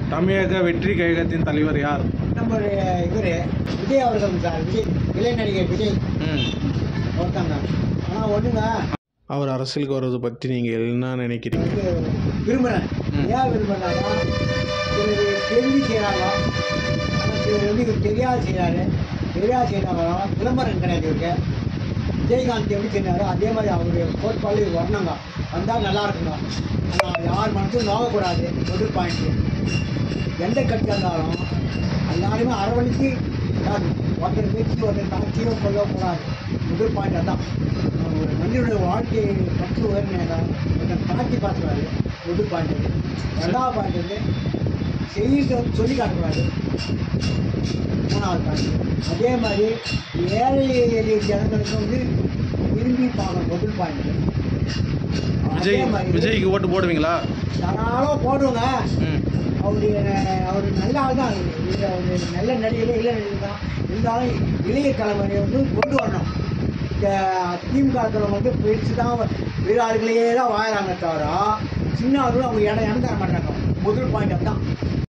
தமிழக வெற்றி கழகத்தின் தலைவர் யார் நம்ம இவர் விஜய் அவர்கள் சார் விஜய் இளைய நடிகர் விஜய் ம் ஒருத்தங்க ஆனால் ஒன்றுங்க அவர் அரசியலுக்கு வர்றது பற்றி நீங்கள் என்ன நினைக்கிறீங்க வந்து விரும்புகிறேன் ம். ஏன் விரும்புகிறாங்க சிலர் தெரிஞ்சு செய்கிறாங்க ஆனால் சிலர் வந்து இவர் தெரியாது செய்கிறாரு தெரியாது செய்கிறாங்க விளம்பரம் கிடையாது இவருக்கு விஜயகாந்த் எப்படி சொன்னாரோ அதே மாதிரி அவருடைய கோட்பாடு இவர் வரணுங்க வந்தால் நல்லா இருக்குங்க ஆனால் யார் மனசும் நோகக்கூடாது முதல் பாயிண்ட்டு எந்த கட்சியாக இருந்தாலும் எல்லாருமே அரவணைக்கு கூடாது ஒருத்தர் பேச்சு ஒருத்தர் தாக்கியோ கொல்லக்கூடாது முதல் பாயிண்ட் அதான் நம்ம ஒரு மனிதனுடைய வாழ்க்கையை கற்று உயர்ந்தாங்க ஒருத்தர் தாக்கி பார்த்துருவாரு முதல் பாயிண்ட் ரெண்டாவது பாயிண்ட் வந்து செய்ய சொல்லி காட்டக்கூடாது மூணாவது பாயிண்ட் அதே மாதிரி ஏழை எளிய ஜனங்களுக்கு வந்து விரும்பி பார்க்கணும் முதல் பாயிண்ட் அதே விஜய் மாதிரி விஜய்க்கு ஓட்டு போடுவீங்களா தாராளமாக போடுவோங்க ம் அவரு அவர் நல்ல ஆள் தான் இது அவரு நல்ல நடிகர் இளைய நடிகர் தான் இருந்தாலும் இளைய தலைமுறையை வந்து கொண்டு வரணும் இந்த திமுக வந்து பெருசு தான் வீராளுகளையே தான் வாழறாங்க தவிர சின்ன ஆளுகளும் அவங்க இடம் இடம் தர மாட்டாங்க முதல் பாயிண்ட் தான்